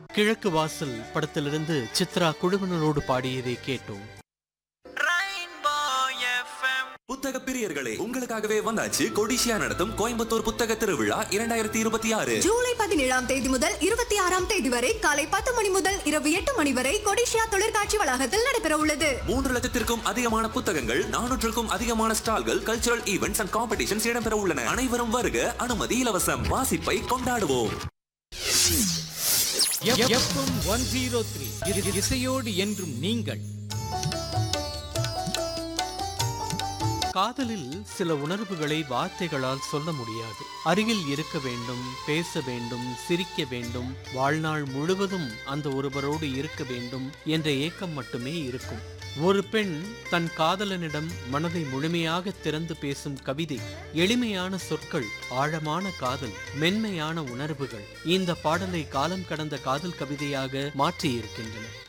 கிழக்கு வாசல் படத்திலிருந்து சித்ரா குழுவினரோடு பாடியதை கேட்டோம் புத்தக பிரியர்களே உங்களுக்காகவே வந்தாச்சு கொடிஷியா நடத்தும் கோயம்புத்தூர் புத்தக திருவிழா இரண்டாயிரத்தி இருபத்தி ஆறு ஜூலை பதினேழாம் தேதி முதல் இருபத்தி ஆறாம் தேதி வரை காலை பத்து மணி முதல் இரவு எட்டு மணி வரை கொடிஷியா தொழிற்காட்சி வளாகத்தில் நடைபெற உள்ளது மூன்று லட்சத்திற்கும் அதிகமான புத்தகங்கள் நானூற்றுக்கும் அதிகமான ஸ்டால்கள் கல்ச்சுரல் ஈவெண்ட்ஸ் அண்ட் காம்படிஷன்ஸ் இடம்பெற உள்ளன அனைவரும் வருக அனுமதி இலவசம் வாசிப்பை கொண்டாடுவோம் எஃப்எம் ஒன் ஜீரோ த்ரீ இசையோடு என்றும் நீங்கள் காதலில் சில உணர்வுகளை வார்த்தைகளால் சொல்ல முடியாது அருகில் இருக்க வேண்டும் பேச வேண்டும் சிரிக்க வேண்டும் வாழ்நாள் முழுவதும் அந்த ஒருவரோடு இருக்க வேண்டும் என்ற ஏக்கம் மட்டுமே இருக்கும் ஒரு பெண் தன் காதலனிடம் மனதை முழுமையாக திறந்து பேசும் கவிதை எளிமையான சொற்கள் ஆழமான காதல் மென்மையான உணர்வுகள் இந்த பாடலை காலம் கடந்த காதல் கவிதையாக மாற்றியிருக்கின்றன